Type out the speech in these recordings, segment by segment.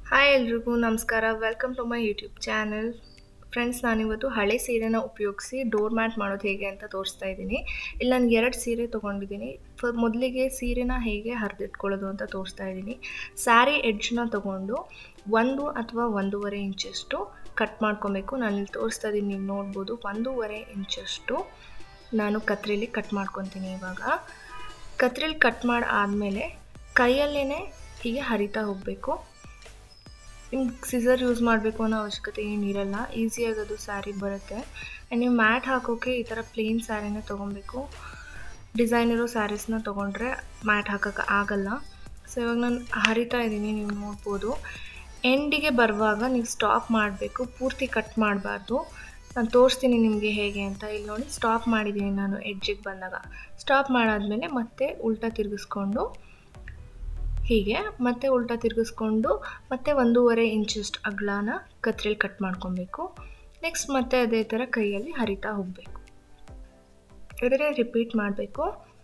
hi ಎಲ್ರಿಗೂ ನಮಸ್ಕಾರ welcome to my YouTube channel friends ನಾನಿವತ್ತು ಹಳೆ ಸೀರೆನ ಉಪಯೋಗಿಸಿ ಡೋರ್ ಮ್ಯಾಟ್ ಮಾಡೋದು ಹೇಗೆ ಅಂತ ತೋರಿಸ್ತಾ ಇದ್ದೀನಿ ಇಲ್ಲಿ ನನಗೆ ಎರಡು ಸೀರೆ ತೊಗೊಂಡಿದ್ದೀನಿ ಫ ಮೊದಲಿಗೆ ಸೀರೆನ ಹೇಗೆ ಹರಿದಿಟ್ಕೊಳ್ಳೋದು ಅಂತ ತೋರಿಸ್ತಾ ಇದ್ದೀನಿ ಸ್ಯಾರಿ ಎಡ್ಜ್ನ ತೊಗೊಂಡು ಒಂದು ಅಥವಾ ಒಂದೂವರೆ ಇಂಚಷ್ಟು ಕಟ್ ಮಾಡ್ಕೊಬೇಕು ನಾನು ಇಲ್ಲಿ ತೋರಿಸ್ತಾ ಇದ್ದೀನಿ ನೀವು ನೋಡ್ಬೋದು ಒಂದೂವರೆ ಇಂಚಷ್ಟು ನಾನು ಕತ್ರಿಲಿ ಕಟ್ ಮಾಡ್ಕೊತೀನಿ ಇವಾಗ ಕತ್ರಿಲಿ ಕಟ್ ಮಾಡಿ ಆದಮೇಲೆ ಕೈಯಲ್ಲೇ ಹೀಗೆ ಹರಿತಾ ಹೋಗಬೇಕು ನಿಮ್ಗೆ ಸಿಸರ್ ಯೂಸ್ ಮಾಡಬೇಕು ಅನ್ನೋ ಅವಶ್ಯಕತೆ ಏನಿರಲ್ಲ ಈಸಿಯಾಗಿ ಅದು ಸ್ಯಾರಿ ಬರುತ್ತೆ ಆ್ಯಂಡ್ ನೀವು ಮ್ಯಾಟ್ ಹಾಕೋಕ್ಕೆ ಈ ಥರ ಪ್ಲೇನ್ ಸ್ಯಾರಿನ ತೊಗೊಬೇಕು ಡಿಸೈನ್ ಇರೋ ಸ್ಯಾರೀಸ್ನ ತೊಗೊಂಡ್ರೆ ಮ್ಯಾಟ್ ಹಾಕೋಕ್ಕೆ ಆಗಲ್ಲ ಸೊ ಇವಾಗ ನಾನು ಹರಿತಾ ಇದ್ದೀನಿ ನೀವು ನೋಡ್ಬೋದು ಎಂಡಿಗೆ ಬರುವಾಗ ನೀವು ಸ್ಟಾಪ್ ಮಾಡಬೇಕು ಪೂರ್ತಿ ಕಟ್ ಮಾಡಬಾರ್ದು ನಾನು ತೋರಿಸ್ತೀನಿ ನಿಮಗೆ ಹೇಗೆ ಅಂತ ಇಲ್ಲಿ ನೋಡಿ ಸ್ಟಾಪ್ ಮಾಡಿದ್ದೀನಿ ನಾನು ಎಡ್ಜಿಗೆ ಬಂದಾಗ ಸ್ಟಾಪ್ ಮಾಡಾದಮೇಲೆ ಮತ್ತೆ ಉಲ್ಟಾ ತಿರುಗಿಸ್ಕೊಂಡು ಹೀಗೆ ಮತ್ತೆ ಉಲ್ಟಾ ತಿರುಗಿಸ್ಕೊಂಡು ಮತ್ತೆ ಒಂದೂವರೆ ಇಂಚಷ್ಟು ಅಗ್ಲನ ಕತ್ರಿಲಿ ಕಟ್ ಮಾಡ್ಕೊಬೇಕು ನೆಕ್ಸ್ಟ್ ಮತ್ತೆ ಅದೇ ಥರ ಕೈಯಲ್ಲಿ ಹರಿತಾ ಹೋಗಬೇಕು ಇದನ್ನೇ ರಿಪೀಟ್ ಮಾಡಬೇಕು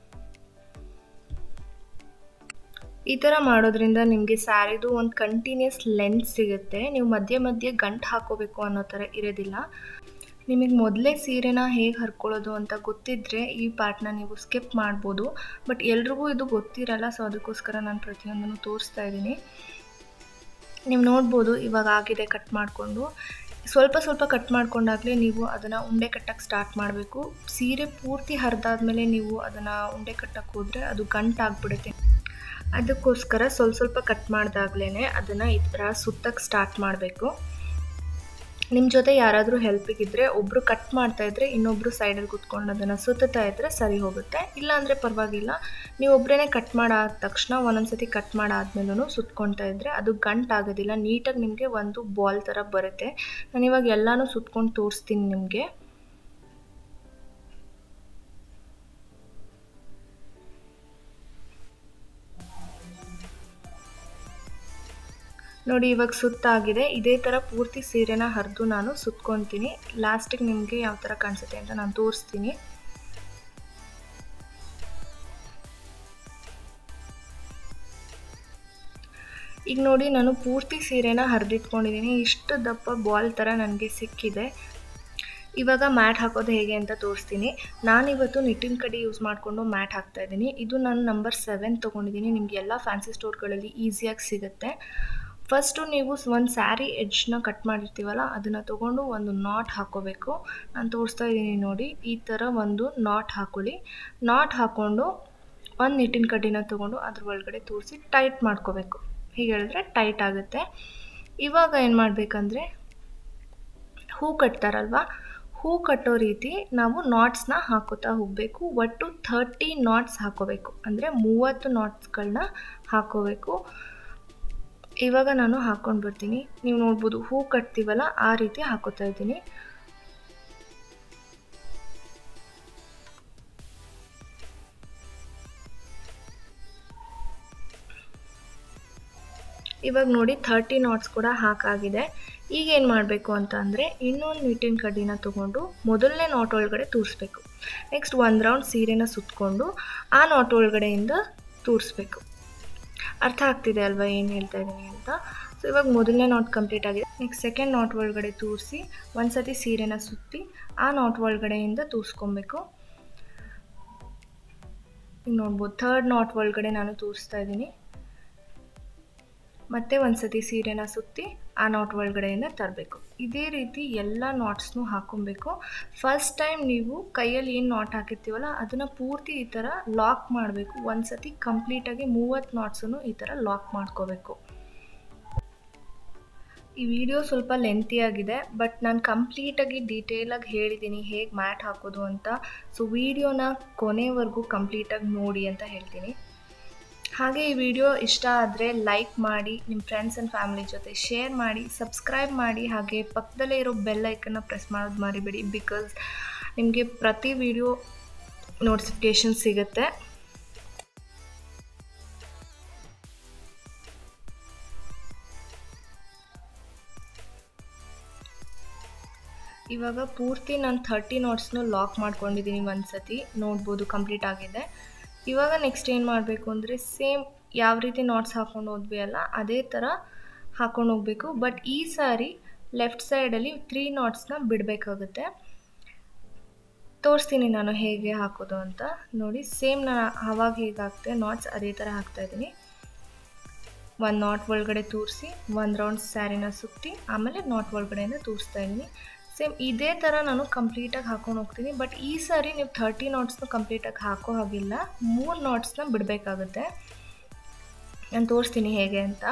ಈ ಥರ ಮಾಡೋದ್ರಿಂದ ನಿಮಗೆ ಸ್ಯಾರಿದು ಒಂದು ಕಂಟಿನ್ಯೂಸ್ ಲೆಂತ್ ಸಿಗುತ್ತೆ ನೀವು ಮಧ್ಯೆ ಮಧ್ಯೆ ಗಂಟು ಹಾಕೋಬೇಕು ಅನ್ನೋ ಥರ ಇರೋದಿಲ್ಲ ನಿಮಗೆ ಮೊದಲೇ ಸೀರೆನ ಹೇಗೆ ಹರ್ಕೊಳ್ಳೋದು ಅಂತ ಗೊತ್ತಿದ್ದರೆ ಈ ಪಾರ್ಟ್ನ ನೀವು ಸ್ಕಿಪ್ ಮಾಡ್ಬೋದು ಬಟ್ ಎಲ್ರಿಗೂ ಇದು ಗೊತ್ತಿರಲ್ಲ ಸೊ ಅದಕ್ಕೋಸ್ಕರ ನಾನು ಪ್ರತಿಯೊಂದನ್ನು ತೋರಿಸ್ತಾ ಇದ್ದೀನಿ ನೀವು ನೋಡ್ಬೋದು ಇವಾಗ ಆಗಿದೆ ಕಟ್ ಮಾಡಿಕೊಂಡು ಸ್ವಲ್ಪ ಸ್ವಲ್ಪ ಕಟ್ ಮಾಡ್ಕೊಂಡಾಗಲೇ ನೀವು ಅದನ್ನು ಉಂಡೆ ಕಟ್ಟಕ್ಕೆ ಸ್ಟಾರ್ಟ್ ಮಾಡಬೇಕು ಸೀರೆ ಪೂರ್ತಿ ಹರಿದಾದ್ಮೇಲೆ ನೀವು ಅದನ್ನು ಉಂಡೆ ಕಟ್ಟಕ್ಕೆ ಹೋದರೆ ಅದು ಗಂಟಾಗ್ಬಿಡುತ್ತೆ ಅದಕ್ಕೋಸ್ಕರ ಸ್ವಲ್ಪ ಸ್ವಲ್ಪ ಕಟ್ ಮಾಡಿದಾಗ್ಲೇ ಅದನ್ನು ಈ ಥರ ಸುತ್ತಕ್ಕೆ ಸ್ಟಾರ್ಟ್ ಮಾಡಬೇಕು ನಿಮ್ಮ ಜೊತೆ ಯಾರಾದರೂ ಹೆಲ್ಪಿಗಿದ್ರೆ ಒಬ್ಬರು ಕಟ್ ಮಾಡ್ತಾ ಇದ್ರೆ ಇನ್ನೊಬ್ಬರು ಸೈಡಲ್ಲಿ ಕುತ್ಕೊಂಡು ಅದನ್ನು ಸುತ್ತಾ ಇದ್ದರೆ ಸರಿ ಹೋಗುತ್ತೆ ಇಲ್ಲಾಂದರೆ ಪರವಾಗಿಲ್ಲ ನೀವು ಒಬ್ಬರೇ ಕಟ್ ಮಾಡಾದ ತಕ್ಷಣ ಒಂದೊಂದ್ಸತಿ ಕಟ್ ಮಾಡಾದ್ಮೇಲೂ ಸುತ್ಕೊಳ್ತಾ ಇದ್ದರೆ ಅದು ಗಂಟಾಗೋದಿಲ್ಲ ನೀಟಾಗಿ ನಿಮಗೆ ಒಂದು ಬಾಲ್ ಥರ ಬರುತ್ತೆ ನಾನು ಇವಾಗ ಎಲ್ಲನೂ ಸುತ್ಕೊಂಡು ತೋರಿಸ್ತೀನಿ ನಿಮಗೆ ನೋಡಿ ಇವಾಗ ಸುತ್ತಾಗಿದೆ ಇದೇ ಥರ ಪೂರ್ತಿ ಸೀರೆನ ಹರಿದು ನಾನು ಸುತ್ಕೊತೀನಿ ಲಾಸ್ಟಿಗೆ ನಿಮಗೆ ಯಾವ ಥರ ಕಾಣಿಸುತ್ತೆ ಅಂತ ನಾನು ತೋರಿಸ್ತೀನಿ ಈಗ ನೋಡಿ ನಾನು ಪೂರ್ತಿ ಸೀರೆನ ಹರಿದಿಟ್ಕೊಂಡಿದ್ದೀನಿ ಇಷ್ಟು ದಪ್ಪ ಬಾಲ್ ಥರ ನನಗೆ ಸಿಕ್ಕಿದೆ ಇವಾಗ ಮ್ಯಾಟ್ ಹಾಕೋದು ಹೇಗೆ ಅಂತ ತೋರಿಸ್ತೀನಿ ನಾನಿವತ್ತು ನಿಟ್ಟಿನ ಕಡೆ ಯೂಸ್ ಮಾಡಿಕೊಂಡು ಮ್ಯಾಟ್ ಹಾಕ್ತಾ ಇದ್ದೀನಿ ಇದು ನಾನು ನಂಬರ್ ಸೆವೆನ್ ತೊಗೊಂಡಿದ್ದೀನಿ ನಿಮಗೆ ಎಲ್ಲ ಫ್ಯಾನ್ಸಿ ಸ್ಟೋರ್ಗಳಲ್ಲಿ ಈಸಿಯಾಗಿ ಸಿಗುತ್ತೆ ಫಸ್ಟು ನೀವು ಒಂದು ಸ್ಯಾರಿ ಎಡ್ಜ್ನ ಕಟ್ ಮಾಡಿರ್ತೀವಲ್ಲ ಅದನ್ನು ತೊಗೊಂಡು ಒಂದು ನಾಟ್ ಹಾಕೋಬೇಕು ನಾನು ತೋರಿಸ್ತಾ ಇದ್ದೀನಿ ನೋಡಿ ಈ ಥರ ಒಂದು ನಾಟ್ ಹಾಕೊಳ್ಳಿ ನಾಟ್ ಹಾಕ್ಕೊಂಡು ಒಂದು ನಿಟ್ಟಿನ ಕಡ್ಡಿನ ತೊಗೊಂಡು ಅದ್ರ ಒಳಗಡೆ ತೋರಿಸಿ ಟೈಟ್ ಮಾಡ್ಕೋಬೇಕು ಹೀಗೆ ಹೇಳಿದ್ರೆ ಟೈಟ್ ಆಗುತ್ತೆ ಇವಾಗ ಏನು ಮಾಡಬೇಕಂದ್ರೆ ಹೂ ಕಟ್ತಾರಲ್ವ ಹೂ ಕಟ್ಟೋ ರೀತಿ ನಾವು ನಾಟ್ಸ್ನ ಹಾಕೋತಾ ಹೋಗಬೇಕು ಒಟ್ಟು ಥರ್ಟಿ ನಾಟ್ಸ್ ಹಾಕೋಬೇಕು ಅಂದರೆ ಮೂವತ್ತು ನಾಟ್ಸ್ಗಳನ್ನ ಹಾಕೋಬೇಕು ಇವಾಗ ನಾನು ಹಾಕ್ಕೊಂಡು ಬರ್ತೀನಿ ನೀವು ನೋಡ್ಬೋದು ಹೂ ಕಟ್ತೀವಲ್ಲ ಆ ರೀತಿ ಹಾಕೋತಾ ಇದ್ದೀನಿ ಇವಾಗ ನೋಡಿ ಥರ್ಟಿ ನಾಟ್ಸ್ ಕೂಡ ಹಾಕಾಗಿದೆ ಈಗ ಏನು ಮಾಡಬೇಕು ಅಂತ ಅಂದರೆ ಇನ್ನೊಂದು ನಿಟ್ಟಿನ ಕಡ್ಡಿನ ತೊಗೊಂಡು ಮೊದಲನೇ ನಾಟ್ ಒಳಗಡೆ ತೂರಿಸ್ಬೇಕು ನೆಕ್ಸ್ಟ್ ಒಂದು ರೌಂಡ್ ಸೀರೆನ ಸುತ್ತಕೊಂಡು ಆ ನಾಟ್ ಒಳಗಡೆಯಿಂದ ತೂರಿಸ್ಬೇಕು ಅರ್ಥ ಆಗ್ತಿದೆ ಅಲ್ವಾ ಏನು ಹೇಳ್ತಾ ಇದ್ದೀನಿ ಅಂತ ಸೊ ಇವಾಗ ಮೊದಲನೇ ನಾಟ್ ಕಂಪ್ಲೀಟ್ ಆಗಿದೆ ನೆಕ್ಸ್ಟ್ ಸೆಕೆಂಡ್ ನಾಟ್ ಒಳಗಡೆ ತೂರಿಸಿ ಒಂದು ಸತಿ ಸೀರೆನ ಸುತ್ತಿ ಆ ನಾಟ್ ಒಳಗಡೆಯಿಂದ ತೂರಿಸ್ಕೊಬೇಕು ಈಗ ನೋಡ್ಬೋದು ಥರ್ಡ್ ನಾಟ್ ಒಳಗಡೆ ನಾನು ತೋರಿಸ್ತಾ ಇದ್ದೀನಿ ಮತ್ತೆ ಒಂದು ಸತಿ ಸೀರೆನ ಸುತ್ತಿ ಆ ನಾಟ್ ಒಳಗಡೆಯಿಂದ ತರಬೇಕು ಇದೇ ರೀತಿ ಎಲ್ಲ ನಾಟ್ಸ್ನೂ ಹಾಕೊಬೇಕು ಫಸ್ಟ್ ಟೈಮ್ ನೀವು ಕೈಯಲ್ಲಿ ಏನು ನಾಟ್ ಹಾಕಿರ್ತೀವಲ್ಲ ಅದನ್ನು ಪೂರ್ತಿ ಈ ಥರ ಲಾಕ್ ಮಾಡಬೇಕು ಒಂದು ಸತಿ ಕಂಪ್ಲೀಟಾಗಿ ಮೂವತ್ತು ನಾಟ್ಸನ್ನು ಈ ಥರ ಲಾಕ್ ಮಾಡ್ಕೋಬೇಕು ಈ ವಿಡಿಯೋ ಸ್ವಲ್ಪ ಲೆಂತಿಯಾಗಿದೆ ಬಟ್ ನಾನು ಕಂಪ್ಲೀಟಾಗಿ ಡೀಟೇಲಾಗಿ ಹೇಳಿದ್ದೀನಿ ಹೇಗೆ ಮ್ಯಾಟ್ ಹಾಕೋದು ಅಂತ ಸೊ ವಿಡಿಯೋನ ಕೊನೆವರೆಗೂ ಕಂಪ್ಲೀಟಾಗಿ ನೋಡಿ ಅಂತ ಹೇಳ್ತೀನಿ ಹಾಗೆ ಈ ವಿಡಿಯೋ ಇಷ್ಟ ಆದರೆ ಲೈಕ್ ಮಾಡಿ ನಿಮ್ಮ ಫ್ರೆಂಡ್ಸ್ ಆ್ಯಂಡ್ ಫ್ಯಾಮಿಲಿ ಜೊತೆ ಶೇರ್ ಮಾಡಿ ಸಬ್ಸ್ಕ್ರೈಬ್ ಮಾಡಿ ಹಾಗೆ ಪಕ್ಕದಲ್ಲೇ ಇರೋ ಬೆಲ್ ಐಕನ್ನ ಪ್ರೆಸ್ ಮಾಡೋದು ಮರಿಬೇಡಿ ಬಿಕಾಸ್ ನಿಮಗೆ ಪ್ರತಿ ವಿಡಿಯೋ ನೋಟಿಫಿಕೇಷನ್ ಸಿಗುತ್ತೆ ಇವಾಗ ಪೂರ್ತಿ ನಾನು ಥರ್ಟಿ ನಾಟ್ಸ್ನು ಲಾಕ್ ಮಾಡ್ಕೊಂಡಿದ್ದೀನಿ ಒಂದು ಸತಿ ನೋಡ್ಬೋದು ಕಂಪ್ಲೀಟ್ ಆಗಿದೆ ಇವಾಗ ನೆಕ್ಸ್ಟ್ ಏನು ಮಾಡಬೇಕು ಅಂದರೆ ಸೇಮ್ ಯಾವ ರೀತಿ ನಾಟ್ಸ್ ಹಾಕ್ಕೊಂಡು ಹೋದ್ವಿ ಅಲ್ಲ ಅದೇ ಥರ ಹಾಕೊಂಡು ಹೋಗಬೇಕು ಬಟ್ ಈ ಸಾರಿ ಲೆಫ್ಟ್ ಸೈಡಲ್ಲಿ ತ್ರೀ ನಾಟ್ಸ್ನ ಬಿಡಬೇಕಾಗುತ್ತೆ ತೋರಿಸ್ತೀನಿ ನಾನು ಹೇಗೆ ಹಾಕೋದು ಅಂತ ನೋಡಿ ಸೇಮ್ ನಾನು ಆವಾಗ ಹೇಗೆ ಹಾಕ್ತೆ ನಾಟ್ಸ್ ಅದೇ ಥರ ಹಾಕ್ತಾಯಿದ್ದೀನಿ ಒಂದು ನಾಟ್ ಒಳಗಡೆ ತೂರಿಸಿ ಒಂದು ರೌಂಡ್ ಸ್ಯಾರಿನ ಸುತ್ತಿ ಆಮೇಲೆ ನಾಟ್ ಒಳಗಡೆಯಿಂದ ತೋರಿಸ್ತಾ ಇದ್ದೀನಿ ಸೇಮ್ ಇದೇ ಥರ ನಾನು ಕಂಪ್ಲೀಟಾಗಿ ಹಾಕೊಂಡು ಹೋಗ್ತೀನಿ ಬಟ್ ಈ ಸಾರಿ ನೀವು ಥರ್ಟಿ ನಾಟ್ಸ್ನ ಕಂಪ್ಲೀಟಾಗಿ ಹಾಕೋ ಹಾಗಿಲ್ಲ ಮೂರು ನಾಟ್ಸ್ನ ಬಿಡಬೇಕಾಗುತ್ತೆ ನಾನು ತೋರಿಸ್ತೀನಿ ಹೇಗೆ ಅಂತ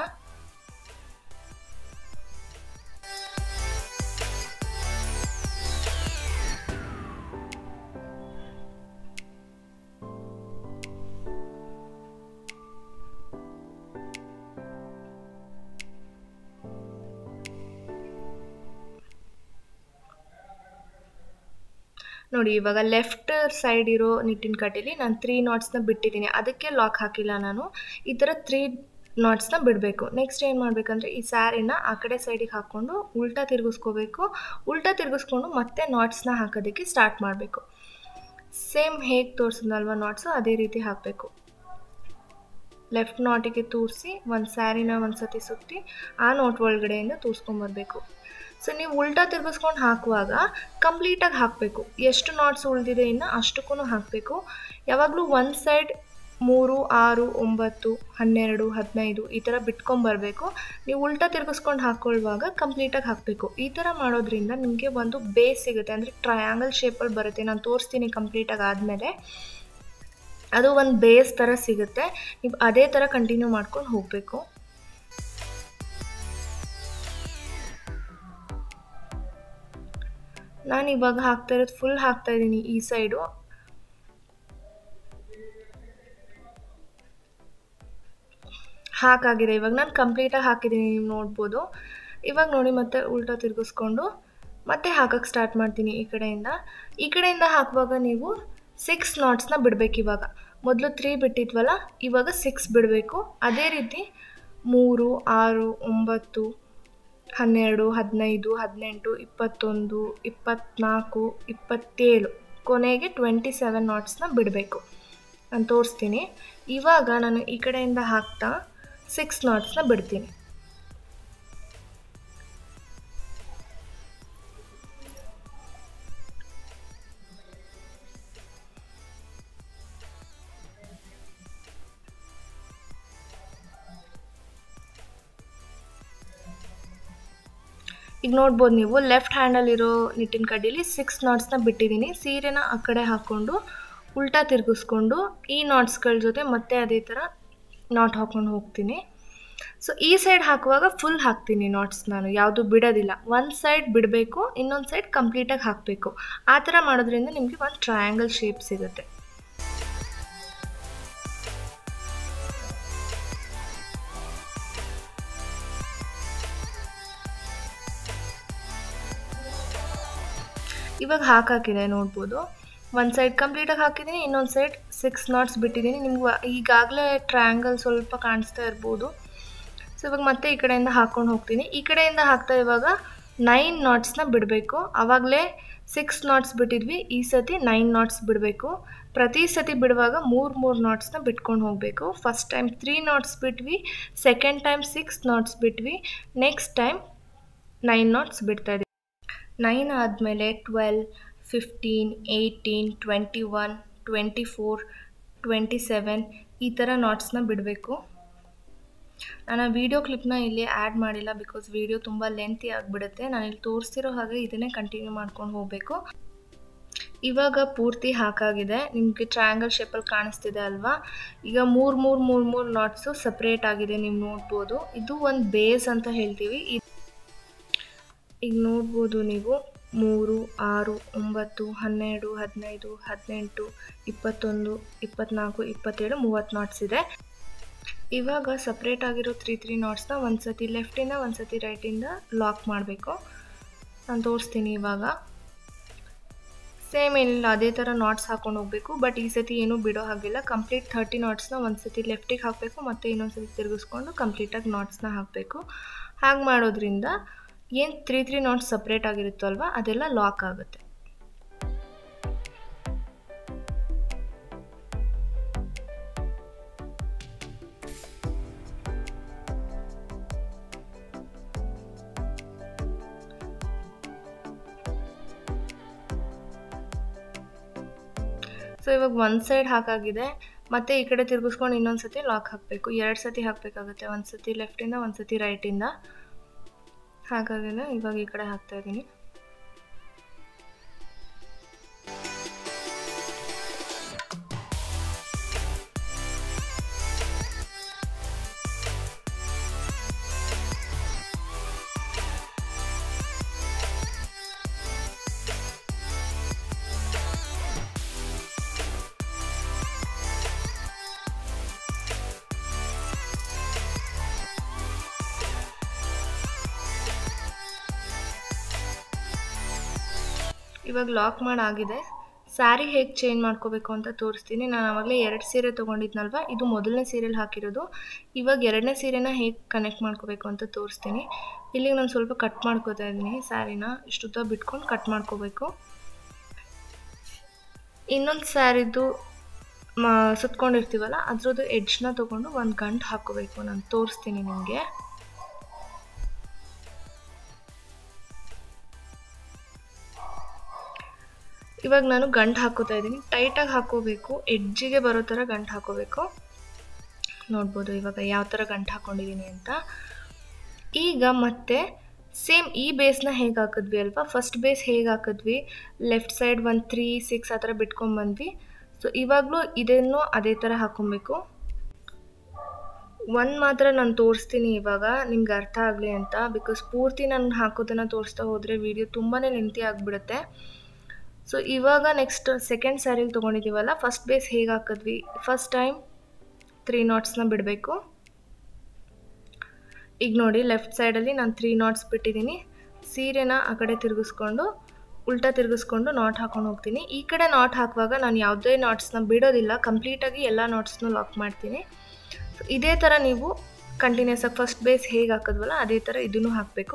ನೋಡಿ ಇವಾಗ ಲೆಫ್ಟ್ ಸೈಡ್ ಇರೋ ನಿಟ್ಟಿನ ಕಟ್ಟೀಲಿ ನಾನು ತ್ರೀ ನಾಟ್ಸ್ನ ಬಿಟ್ಟಿದ್ದೀನಿ ಅದಕ್ಕೆ ಲಾಕ್ ಹಾಕಿಲ್ಲ ನಾನು ಈ ಥರ ತ್ರೀ ನಾಟ್ಸ್ನ ಬಿಡಬೇಕು ನೆಕ್ಸ್ಟ್ ಏನು ಮಾಡಬೇಕಂದ್ರೆ ಈ ಸ್ಯಾರಿನ ಆ ಕಡೆ ಸೈಡಿಗೆ ಹಾಕ್ಕೊಂಡು ಉಲ್ಟಾ ತಿರುಗಿಸ್ಕೋಬೇಕು ಉಲ್ಟಾ ತಿರುಗಿಸ್ಕೊಂಡು ಮತ್ತೆ ನಾಟ್ಸ್ನ ಹಾಕೋದಕ್ಕೆ ಸ್ಟಾರ್ಟ್ ಮಾಡಬೇಕು ಸೇಮ್ ಹೇಗೆ ತೋರಿಸಿದ್ನಲ್ವ ನಾಟ್ಸು ಅದೇ ರೀತಿ ಹಾಕಬೇಕು ಲೆಫ್ಟ್ ನಾಟಿಗೆ ತೂರಿಸಿ ಒಂದು ಸ್ಯಾರಿನ ಒಂದು ಸತಿ ಸುತ್ತಿ ಆ ನೋಟ್ ಒಳಗಡೆಯಿಂದ ತೂರಿಸ್ಕೊಂಬರ್ಬೇಕು ಸೊ ನೀವು ಉಲ್ಟಾ ತಿರ್ಗಿಸ್ಕೊಂಡು ಹಾಕುವಾಗ ಕಂಪ್ಲೀಟಾಗಿ ಹಾಕಬೇಕು ಎಷ್ಟು ನಾಟ್ಸ್ ಉಳಿದಿದೆ ಇನ್ನು ಅಷ್ಟಕ್ಕೂ ಹಾಕಬೇಕು ಯಾವಾಗಲೂ ಒಂದು ಸೈಡ್ ಮೂರು ಆರು ಒಂಬತ್ತು ಹನ್ನೆರಡು ಹದಿನೈದು ಈ ಥರ ಬಿಟ್ಕೊಂಬರ್ಬೇಕು ನೀವು ಉಲ್ಟಾ ತಿರ್ಗಿಸ್ಕೊಂಡು ಹಾಕ್ಕೊಳ್ಳುವಾಗ ಕಂಪ್ಲೀಟಾಗಿ ಹಾಕಬೇಕು ಈ ಥರ ಮಾಡೋದ್ರಿಂದ ನಿಮಗೆ ಒಂದು ಬೇಸ್ ಸಿಗುತ್ತೆ ಅಂದರೆ ಟ್ರಯಾಂಗಲ್ ಶೇಪಲ್ಲಿ ಬರುತ್ತೆ ನಾನು ತೋರಿಸ್ತೀನಿ ಕಂಪ್ಲೀಟಾಗಿ ಆದಮೇಲೆ ಅದು ಒಂದು ಬೇಸ್ ಥರ ಸಿಗುತ್ತೆ ನೀವು ಅದೇ ಥರ ಕಂಟಿನ್ಯೂ ಮಾಡ್ಕೊಂಡು ಹೋಗಬೇಕು ನಾನು ಇವಾಗ ಹಾಕ್ತಾ ಇರೋದು ಫುಲ್ ಹಾಕ್ತಾ ಇದ್ದೀನಿ ಈ ಸೈಡು ಹಾಕಾಗಿದೆ ಇವಾಗ ನಾನು ಕಂಪ್ಲೀಟಾಗಿ ಹಾಕಿದ್ದೀನಿ ನೀವು ನೋಡ್ಬೋದು ಇವಾಗ ನೋಡಿ ಮತ್ತೆ ಉಲ್ಟಾ ತಿರುಗಿಸ್ಕೊಂಡು ಮತ್ತೆ ಹಾಕಕ್ಕೆ ಸ್ಟಾರ್ಟ್ ಮಾಡ್ತೀನಿ ಈ ಕಡೆಯಿಂದ ಈ ಕಡೆಯಿಂದ ಹಾಕುವಾಗ ನೀವು ಸಿಕ್ಸ್ ನಾಟ್ಸ್ನ ಬಿಡಬೇಕು ಇವಾಗ ಮೊದಲು ತ್ರೀ ಬಿಟ್ಟಿದ್ವಲ್ಲ ಇವಾಗ ಸಿಕ್ಸ್ ಬಿಡಬೇಕು ಅದೇ ರೀತಿ ಮೂರು ಆರು ಒಂಬತ್ತು ಹನ್ನೆರಡು ಹದಿನೈದು ಹದಿನೆಂಟು ಇಪ್ಪತ್ತೊಂದು ಇಪ್ಪತ್ತ್ನಾಲ್ಕು ಇಪ್ಪತ್ತೇಳು ಕೊನೆಗೆ ಟ್ವೆಂಟಿ ಸೆವೆನ್ ನಾಟ್ಸ್ನ ಬಿಡಬೇಕು ನಾನು ತೋರಿಸ್ತೀನಿ ಇವಾಗ ನಾನು ಈ ಕಡೆಯಿಂದ ಹಾಕ್ತಾ ಸಿಕ್ಸ್ ನಾಟ್ಸ್ನ ಬಿಡ್ತೀನಿ ಈಗ ನೋಡ್ಬೋದು ನೀವು ಲೆಫ್ಟ್ ಹ್ಯಾಂಡಲ್ಲಿರೋ ನಿಟ್ಟಿನ ಕಡ್ಡಿಲಿ ಸಿಕ್ಸ್ ನಾಟ್ಸ್ನ ಬಿಟ್ಟಿದ್ದೀನಿ ಸೀರೆನ ಆ ಕಡೆ ಹಾಕ್ಕೊಂಡು ಉಲ್ಟಾ ತಿರುಗಿಸ್ಕೊಂಡು ಈ ನಾಟ್ಸ್ಗಳ ಜೊತೆ ಮತ್ತೆ ಅದೇ ಥರ ನಾಟ್ ಹಾಕ್ಕೊಂಡು ಹೋಗ್ತೀನಿ ಸೊ ಈ ಸೈಡ್ ಹಾಕುವಾಗ ಫುಲ್ ಹಾಕ್ತೀನಿ ನಾಟ್ಸ್ ನಾನು ಯಾವುದು ಬಿಡೋದಿಲ್ಲ ಒಂದು ಸೈಡ್ ಬಿಡಬೇಕು ಇನ್ನೊಂದು ಸೈಡ್ ಕಂಪ್ಲೀಟಾಗಿ ಹಾಕಬೇಕು ಆ ಥರ ಮಾಡೋದ್ರಿಂದ ನಿಮಗೆ ಒಂದು ಟ್ರಯಾಂಗಲ್ ಶೇಪ್ ಸಿಗುತ್ತೆ ಇವಾಗ ಹಾಕಾಕಿದೆ ನೋಡ್ಬೋದು ಒಂದು ಸೈಡ್ ಕಂಪ್ಲೀಟಾಗಿ ಹಾಕಿದ್ದೀನಿ ಇನ್ನೊಂದು ಸೈಡ್ ಸಿಕ್ಸ್ ನಾಟ್ಸ್ ಬಿಟ್ಟಿದ್ದೀನಿ ನಿಮ್ಗೆ ಈಗಾಗಲೇ ಟ್ರಯಾಂಗಲ್ ಸ್ವಲ್ಪ ಕಾಣಿಸ್ತಾ ಇರ್ಬೋದು ಸೊ ಇವಾಗ ಮತ್ತೆ ಈ ಕಡೆಯಿಂದ ಹಾಕ್ಕೊಂಡು ಹೋಗ್ತೀನಿ ಈ ಕಡೆಯಿಂದ ಹಾಕ್ತಾ ಇವಾಗ ನೈನ್ ನಾಟ್ಸ್ನ ಬಿಡಬೇಕು ಆವಾಗಲೇ ಸಿಕ್ಸ್ ನಾಟ್ಸ್ ಬಿಟ್ಟಿದ್ವಿ ಈ ಸತಿ ನೈನ್ ನಾಟ್ಸ್ ಬಿಡಬೇಕು ಪ್ರತಿ ಸತಿ ಬಿಡುವಾಗ ಮೂರು ಮೂರು ನಾಟ್ಸ್ನ ಬಿಟ್ಕೊಂಡು ಹೋಗಬೇಕು ಫಸ್ಟ್ ಟೈಮ್ ತ್ರೀ ನಾಟ್ಸ್ ಬಿಟ್ವಿ ಸೆಕೆಂಡ್ ಟೈಮ್ ಸಿಕ್ಸ್ ನಾಟ್ಸ್ ಬಿಟ್ವಿ ನೆಕ್ಸ್ಟ್ ಟೈಮ್ ನೈನ್ ನಾಟ್ಸ್ ಬಿಡ್ತಾ ಇದ್ದೀವಿ ನೈನ್ ಆದಮೇಲೆ twelve fifteen eighteen twenty one twenty four twenty seven ಈ ಥರ ನಾಟ್ಸ್ನ ಬಿಡಬೇಕು ನಾನು ಆ ವಿಡಿಯೋ ಕ್ಲಿಪ್ನ ಇಲ್ಲಿ ಆ್ಯಡ್ ಮಾಡಿಲ್ಲ ಬಿಕಾಸ್ ವಿಡಿಯೋ ತುಂಬ ಲೆಂತಿ ಆಗಿಬಿಡುತ್ತೆ ನಾನು ಇಲ್ಲಿ ತೋರಿಸ್ತಿರೋ ಹಾಗೆ ಇದನ್ನೇ ಕಂಟಿನ್ಯೂ ಮಾಡ್ಕೊಂಡು ಹೋಗಬೇಕು ಇವಾಗ ಪೂರ್ತಿ ಹಾಕಾಗಿದೆ ನಿಮಗೆ ಟ್ರಯಾಂಗಲ್ ಶೇಪಲ್ಲಿ ಕಾಣಿಸ್ತಿದೆ ಅಲ್ವಾ ಈಗ ಮೂರು ಮೂರು ಮೂರು ಮೂರು ನಾಟ್ಸು ಸಪ್ರೇಟ್ ಆಗಿದೆ ನೀವು ನೋಡ್ಬೋದು ಇದು ಒಂದು ಬೇಸ್ ಅಂತ ಹೇಳ್ತೀವಿ ಈಗ ನೋಡ್ಬೋದು ನೀವು ಮೂರು ಆರು ಒಂಬತ್ತು ಹನ್ನೆರಡು ಹದಿನೈದು ಹದಿನೆಂಟು ಇಪ್ಪತ್ತೊಂದು ಇಪ್ಪತ್ತ್ನಾಲ್ಕು ಇಪ್ಪತ್ತೇಳು ಮೂವತ್ತು ನಾಟ್ಸ್ ಇದೆ ಇವಾಗ ಸಪ್ರೇಟ್ ಆಗಿರೋ ತ್ರೀ ತ್ರೀ ನಾಟ್ಸ್ನ ಒಂದು ಸತಿ ಲೆಫ್ಟಿಂದ ಒಂದು ಸತಿ ರೈಟಿಂದ ಲಾಕ್ ಮಾಡಬೇಕು ನಾನು ತೋರಿಸ್ತೀನಿ ಇವಾಗ ಸೇಮ್ ಏನಿಲ್ಲ ಅದೇ ಥರ ನಾಟ್ಸ್ ಹಾಕೊಂಡು ಹೋಗಬೇಕು ಬಟ್ ಈ ಸತಿ ಏನೂ ಬಿಡೋ ಹಾಗಿಲ್ಲ ಕಂಪ್ಲೀಟ್ ಥರ್ಟಿ ನಾಟ್ಸ್ನ ಒಂದು ಸತಿ ಲೆಫ್ಟಿಗೆ ಹಾಕಬೇಕು ಮತ್ತು ಇನ್ನೊಂದು ಸತಿ ತಿರುಗಿಸ್ಕೊಂಡು ಕಂಪ್ಲೀಟಾಗಿ ನಾಟ್ಸ್ನ ಹಾಕಬೇಕು ಹಾಗೆ ಮಾಡೋದ್ರಿಂದ ಏನು ತ್ರೀ ತ್ರೀ ನಾಟ್ಸ್ ಸಪ್ರೇಟ್ ಆಗಿರುತ್ತೋ ಅಲ್ವಾ ಅದೆಲ್ಲ ಲಾಕ್ ಆಗುತ್ತೆ ಸೊ ಇವಾಗ ಒಂದು ಸೈಡ್ ಹಾಕಾಗಿದೆ ಮತ್ತು ಈ ಕಡೆ ತಿರುಗಿಸ್ಕೊಂಡು ಇನ್ನೊಂದು ಸತಿ ಲಾಕ್ ಹಾಕಬೇಕು ಎರಡು ಸತಿ ಹಾಕಬೇಕಾಗುತ್ತೆ ಒಂದು ಸತಿ ಲೆಫ್ಟಿಂದ ಒಂದು ಸತಿ ರೈಟಿಂದ ಹಾಗಾಗಿದೆ ಇವಾಗ ಈ ಕಡೆ ಹಾಕ್ತಾ ಇದ್ದೀನಿ ಇವಾಗ ಲಾಕ್ ಮಾಡಾಗಿದೆ ಸ್ಯಾರಿ ಹೇಗೆ ಚೇಂಜ್ ಮಾಡ್ಕೋಬೇಕು ಅಂತ ತೋರಿಸ್ತೀನಿ ನಾನು ಆವಾಗಲೇ ಎರಡು ಸೀರೆ ತೊಗೊಂಡಿದ್ನಲ್ವ ಇದು ಮೊದಲನೇ ಸೀರೆಲಿ ಹಾಕಿರೋದು ಇವಾಗ ಎರಡನೇ ಸೀರೆನ ಹೇಗೆ ಕನೆಕ್ಟ್ ಮಾಡ್ಕೋಬೇಕು ಅಂತ ತೋರಿಸ್ತೀನಿ ಇಲ್ಲಿಗೆ ನಾನು ಸ್ವಲ್ಪ ಕಟ್ ಮಾಡ್ಕೋತಾ ಇದ್ದೀನಿ ಸ್ಯಾರಿನ ಇಷ್ಟುದ್ದ ಬಿಟ್ಕೊಂಡು ಕಟ್ ಮಾಡ್ಕೋಬೇಕು ಇನ್ನೊಂದು ಸ್ಯಾರಿದು ಮ ಸುತ್ಕೊಂಡಿರ್ತೀವಲ್ಲ ಅದ್ರದ್ದು ಎಡ್ಜ್ನ ತೊಗೊಂಡು ಒಂದು ಗಂಟು ಹಾಕೋಬೇಕು ನಾನು ತೋರಿಸ್ತೀನಿ ನಿಮಗೆ ಇವಾಗ ನಾನು ಗಂಟು ಹಾಕೋತಾ ಇದ್ದೀನಿ ಟೈಟಾಗಿ ಹಾಕೋಬೇಕು ಎಡ್ಜಿಗೆ ಬರೋ ಥರ ಗಂಟು ಹಾಕೋಬೇಕು ನೋಡ್ಬೋದು ಇವಾಗ ಯಾವ ಥರ ಗಂಟು ಹಾಕ್ಕೊಂಡಿದ್ದೀನಿ ಅಂತ ಈಗ ಮತ್ತೆ ಸೇಮ್ ಈ ಬೇಸ್ನ ಹೇಗೆ ಹಾಕಿದ್ವಿ ಅಲ್ವಾ ಫಸ್ಟ್ ಬೇಸ್ ಹೇಗೆ ಹಾಕಿದ್ವಿ ಲೆಫ್ಟ್ ಸೈಡ್ ಒಂದು ತ್ರೀ ಸಿಕ್ಸ್ ಆ ಥರ ಬಿಟ್ಕೊಂಡ್ಬಂದ್ವಿ ಸೊ ಇವಾಗಲೂ ಇದನ್ನು ಅದೇ ಥರ ಹಾಕ್ಕೊಬೇಕು ಒಂದು ಮಾತ್ರ ನಾನು ತೋರಿಸ್ತೀನಿ ಇವಾಗ ನಿಮ್ಗೆ ಅರ್ಥ ಆಗಲಿ ಅಂತ ಬಿಕಾಸ್ ಪೂರ್ತಿ ನಾನು ಹಾಕೋದನ್ನು ತೋರಿಸ್ತಾ ಹೋದರೆ ವಿಡಿಯೋ ತುಂಬಾ ಲೆಂತಿ ಆಗಿಬಿಡುತ್ತೆ ಸೊ ಇವಾಗ ನೆಕ್ಸ್ಟ್ ಸೆಕೆಂಡ್ ಸ್ಯಾರಿಗೆ ತೊಗೊಂಡಿದ್ದೀವಲ್ಲ ಫಸ್ಟ್ ಬೇಸ್ ಹೇಗೆ ಹಾಕಿದ್ವಿ ಫಸ್ಟ್ ಟೈಮ್ ತ್ರೀ ನಾಟ್ಸ್ನ ಬಿಡಬೇಕು ಈಗ ನೋಡಿ ಲೆಫ್ಟ್ ಸೈಡಲ್ಲಿ ನಾನು ತ್ರೀ ನಾಟ್ಸ್ ಬಿಟ್ಟಿದ್ದೀನಿ ಸೀರೆನ ಆ ಕಡೆ ತಿರುಗಿಸ್ಕೊಂಡು ಉಲ್ಟಾ ತಿರುಗಿಸ್ಕೊಂಡು ನಾಟ್ ಹಾಕೊಂಡು ಹೋಗ್ತೀನಿ ಈ ಕಡೆ ನಾಟ್ ಹಾಕುವಾಗ ನಾನು ಯಾವುದೇ ನಾಟ್ಸ್ನ ಬಿಡೋದಿಲ್ಲ ಕಂಪ್ಲೀಟಾಗಿ ಎಲ್ಲ ನಾಟ್ಸ್ನ ಲಾಕ್ ಮಾಡ್ತೀನಿ ಸೊ ಇದೇ ಥರ ನೀವು ಕಂಟಿನ್ಯೂಸ್ ಆಗಿ ಫಸ್ಟ್ ಬೇಸ್ ಹೇಗೆ ಹಾಕಿದ್ವಲ್ಲ ಅದೇ ಥರ ಇದನ್ನು ಹಾಕಬೇಕು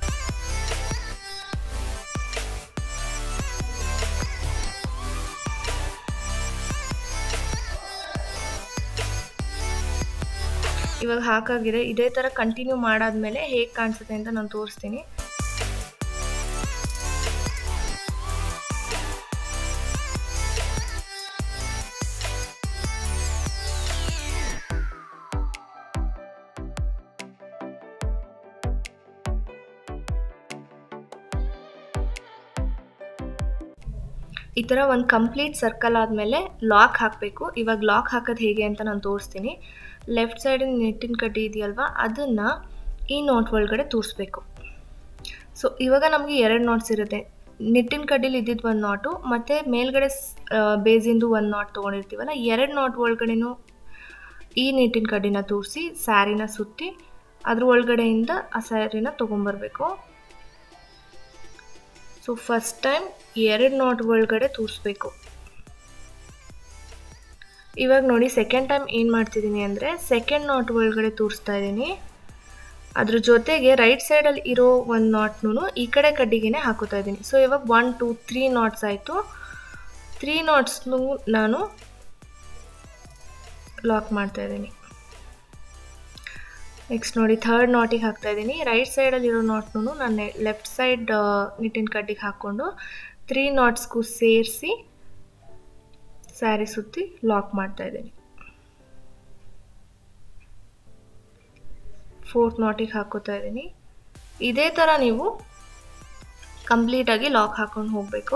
ಇವಾಗ ಹಾಕಾಗಿದೆ ಇದೇ ಥರ ಕಂಟಿನ್ಯೂ ಮಾಡಾದ್ಮೇಲೆ ಹೇಗೆ ಕಾಣಿಸುತ್ತೆ ಅಂತ ನಾನು ತೋರಿಸ್ತೀನಿ ಈ ಥರ ಒಂದು ಕಂಪ್ಲೀಟ್ ಸರ್ಕಲ್ ಆದಮೇಲೆ ಲಾಕ್ ಹಾಕಬೇಕು ಇವಾಗ ಲಾಕ್ ಹಾಕೋದು ಹೇಗೆ ಅಂತ ನಾನು ತೋರಿಸ್ತೀನಿ ಲೆಫ್ಟ್ ಸೈಡಿನ ನೆಟ್ಟಿನ ಕಡ್ಡಿ ಇದೆಯಲ್ವಾ ಅದನ್ನು ಈ ನೋಟ್ ಒಳಗಡೆ ತೋರಿಸ್ಬೇಕು ಸೊ ಇವಾಗ ನಮಗೆ ಎರಡು ನೋಟ್ಸ್ ಇರುತ್ತೆ ನಿಟ್ಟಿನ ಕಡ್ಡಿಲಿ ಇದ್ದಿದ್ದು ಒಂದು ನಾಟು ಮತ್ತು ಮೇಲ್ಗಡೆ ಬೇಸಿಂದು ಒಂದು ನಾಟ್ ತೊಗೊಂಡಿರ್ತೀವಲ್ಲ ಎರಡು ನಾಟ್ ಒಳಗಡೆನೂ ಈ ನಿಟ್ಟಿನ ಕಡ್ಡಿನ ತೋರಿಸಿ ಸ್ಯಾರಿನ ಸುತ್ತಿ ಅದ್ರ ಒಳಗಡೆಯಿಂದ ಆ ಸ್ಯಾರಿನ ತೊಗೊಂಬರ್ಬೇಕು ಸೊ ಫಸ್ಟ್ ಟೈಮ್ ಎರಡು ನಾಟ್ ಒಳಗಡೆ ತೂರಿಸ್ಬೇಕು ಇವಾಗ ನೋಡಿ ಸೆಕೆಂಡ್ ಟೈಮ್ ಏನು ಮಾಡ್ತಿದ್ದೀನಿ ಅಂದರೆ ಸೆಕೆಂಡ್ ನಾಟ್ ಒಳಗಡೆ ತೋರಿಸ್ತಾ ಇದ್ದೀನಿ ಅದ್ರ ಜೊತೆಗೆ ರೈಟ್ ಸೈಡಲ್ಲಿ ಇರೋ ಒಂದು ನಾಟ್ನು ಈ ಕಡೆ ಕಡ್ಡಿಗೆ ಹಾಕೋತಾ ಇದ್ದೀನಿ ಸೊ ಇವಾಗ ಒನ್ ಟೂ ತ್ರೀ ನಾಟ್ಸ್ ಆಯಿತು ತ್ರೀ ನಾಟ್ಸ್ನು ನಾನು ಲಾಕ್ ಮಾಡ್ತಾ ಇದ್ದೀನಿ ನೆಕ್ಸ್ಟ್ ನೋಡಿ ಥರ್ಡ್ ನಾಟಿಗೆ ಹಾಕ್ತಾ ಇದ್ದೀನಿ ರೈಟ್ ಸೈಡಲ್ಲಿರೋ ನಾಟ್ನು ನಾನು ಲೆಫ್ಟ್ ಸೈಡ್ ನಿಟ್ಟಿನ ಕಡ್ಡಿಗೆ ಹಾಕ್ಕೊಂಡು ತ್ರೀ ನಾಟ್ಸ್ಗೂ ಸೇರಿಸಿ ಸ್ಯಾರಿ ಸುತ್ತಿ ಲಾಕ್ ಮಾಡ್ತಾ ಇದ್ದೀನಿ ಫೋರ್ತ್ ನಾಟಿಗೆ ಹಾಕೋತಾ ಇದ್ದೀನಿ ಇದೇ ಥರ ನೀವು ಕಂಪ್ಲೀಟಾಗಿ ಲಾಕ್ ಹಾಕೊಂಡು ಹೋಗಬೇಕು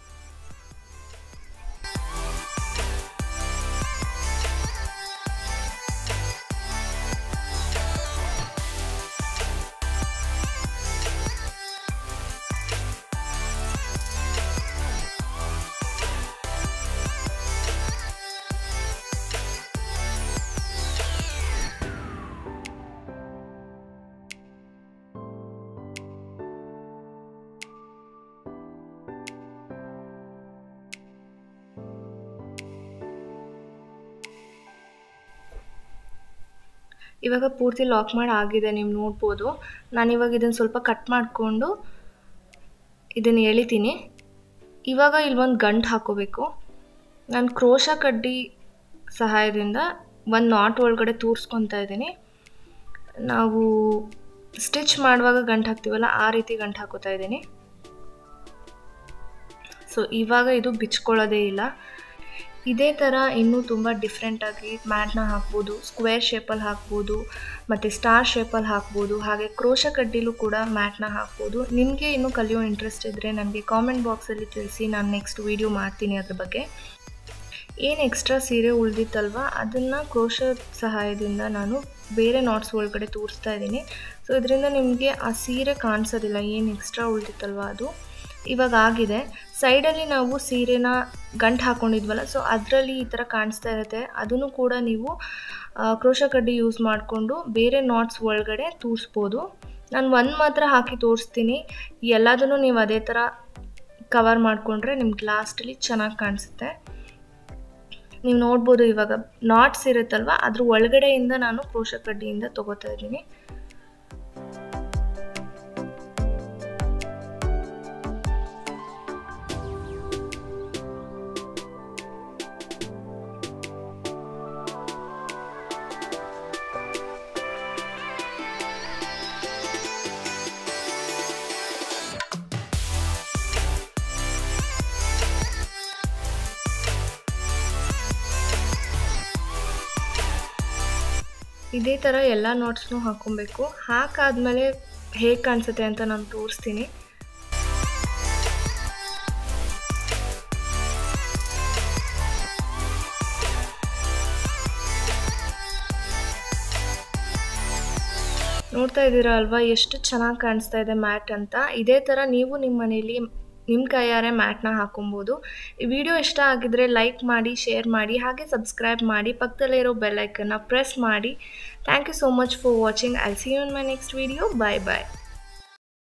ಇವಾಗ ಪೂರ್ತಿ ಲಾಕ್ ಮಾಡಿ ಆಗಿದೆ ನೀವು ನೋಡ್ಬೋದು ನಾನಿವಾಗ ಇದನ್ನು ಸ್ವಲ್ಪ ಕಟ್ ಮಾಡಿಕೊಂಡು ಇದನ್ನು ಎಳಿತೀನಿ ಇವಾಗ ಇಲ್ಲೊಂದು ಗಂಟು ಹಾಕೋಬೇಕು ನಾನು ಕ್ರೋಶ ಕಡ್ಡಿ ಸಹಾಯದಿಂದ ಒಂದು ನಾಟ್ ಒಳಗಡೆ ತೂರಿಸ್ಕೊತಾ ಇದ್ದೀನಿ ನಾವು ಸ್ಟಿಚ್ ಮಾಡುವಾಗ ಗಂಟು ಹಾಕ್ತೀವಲ್ಲ ಆ ರೀತಿ ಗಂಟು ಹಾಕೋತಾ ಇದ್ದೀನಿ ಸೊ ಇವಾಗ ಇದು ಬಿಚ್ಕೊಳ್ಳೋದೇ ಇಲ್ಲ ಇದೇ ಥರ ಇನ್ನೂ ತುಂಬ ಡಿಫ್ರೆಂಟಾಗಿ ಮ್ಯಾಟ್ನ ಹಾಕ್ಬೋದು ಸ್ಕ್ವೇರ್ ಶೇಪಲ್ಲಿ ಹಾಕ್ಬೋದು ಮತ್ತು ಸ್ಟಾರ್ ಶೇಪಲ್ಲಿ ಹಾಕ್ಬೋದು ಹಾಗೆ ಕ್ರೋಶ ಕಡ್ಡಿಲೂ ಕೂಡ ಮ್ಯಾಟ್ನ ಹಾಕ್ಬೋದು ನಿಮಗೆ ಇನ್ನೂ ಕಲಿಯೋ ಇಂಟ್ರೆಸ್ಟ್ ಇದ್ದರೆ ನನಗೆ ಕಾಮೆಂಟ್ ಬಾಕ್ಸಲ್ಲಿ ತಿಳಿಸಿ ನಾನು ನೆಕ್ಸ್ಟ್ ವೀಡಿಯೋ ಮಾಡ್ತೀನಿ ಅದ್ರ ಬಗ್ಗೆ ಏನು ಎಕ್ಸ್ಟ್ರಾ ಸೀರೆ ಉಳಿದಿತ್ತಲ್ವ ಅದನ್ನು ಕ್ರೋಶ ಸಹಾಯದಿಂದ ನಾನು ಬೇರೆ ನಾಟ್ಸ್ ಒಳಗಡೆ ತೋರಿಸ್ತಾ ಇದ್ದೀನಿ ಸೊ ಇದರಿಂದ ನಿಮಗೆ ಆ ಸೀರೆ ಕಾಣಿಸೋದಿಲ್ಲ ಏನು ಎಕ್ಸ್ಟ್ರಾ ಉಳಿದಿತ್ತಲ್ವ ಅದು ಇವಾಗ ಆಗಿದೆ ಸೈಡಲ್ಲಿ ನಾವು ಸೀರೆನ ಗಂಟು ಹಾಕ್ಕೊಂಡಿದ್ವಲ್ಲ ಸೊ ಅದರಲ್ಲಿ ಈ ಥರ ಕಾಣಿಸ್ತಾ ಇರುತ್ತೆ ಅದನ್ನು ಕೂಡ ನೀವು ಕ್ರೋಶ ಕಡ್ಡಿ ಯೂಸ್ ಮಾಡಿಕೊಂಡು ಬೇರೆ ನಾಟ್ಸ್ ಒಳಗಡೆ ತೂರಿಸ್ಬೋದು ನಾನು ಒಂದು ಮಾತ್ರ ಹಾಕಿ ತೋರಿಸ್ತೀನಿ ಎಲ್ಲದನ್ನು ನೀವು ಅದೇ ಥರ ಕವರ್ ಮಾಡಿಕೊಂಡ್ರೆ ನಿಮ್ಗೆ ಲಾಸ್ಟಲ್ಲಿ ಚೆನ್ನಾಗಿ ಕಾಣಿಸುತ್ತೆ ನೀವು ನೋಡ್ಬೋದು ಇವಾಗ ನಾಟ್ಸ್ ಇರುತ್ತಲ್ವ ಅದ್ರ ಒಳಗಡೆಯಿಂದ ನಾನು ಕ್ರೋಶ ಕಡ್ಡಿಯಿಂದ ತೊಗೋತಾ ಇದ್ದೀನಿ ಇದೇ ಥರ ಎಲ್ಲ ನೋಟ್ಸ್ನೂ ಹಾಕ್ಕೊಬೇಕು ಹಾಕಾದ್ಮೇಲೆ ಹೇಗೆ ಕಾಣಿಸುತ್ತೆ ಅಂತ ನಾನು ತೋರಿಸ್ತೀನಿ ನೋಡ್ತಾ ಇದ್ದೀರಾ ಅಲ್ವಾ ಎಷ್ಟು ಚೆನ್ನಾಗಿ ಕಾಣಿಸ್ತಾ ಇದೆ ಮ್ಯಾಟ್ ಅಂತ ಇದೇ ಥರ ನೀವು ನಿಮ್ಮ ಮನೇಲಿ ನಿಮ್ಮ ಕೈಯಾರೆ ಮ್ಯಾಟ್ನ ಹಾಕೊಬೋದು ಈ ವಿಡಿಯೋ ಇಷ್ಟ ಆಗಿದ್ರೆ ಲೈಕ್ ಮಾಡಿ ಶೇರ್ ಮಾಡಿ ಹಾಗೆ ಸಬ್ಸ್ಕ್ರೈಬ್ ಮಾಡಿ ಪಕ್ಕದಲ್ಲೇ ಇರೋ ಬೆಲ್ಲೈಕನ್ನ ಪ್ರೆಸ್ ಮಾಡಿ thank you so much for watching I'll see you in my next video bye bye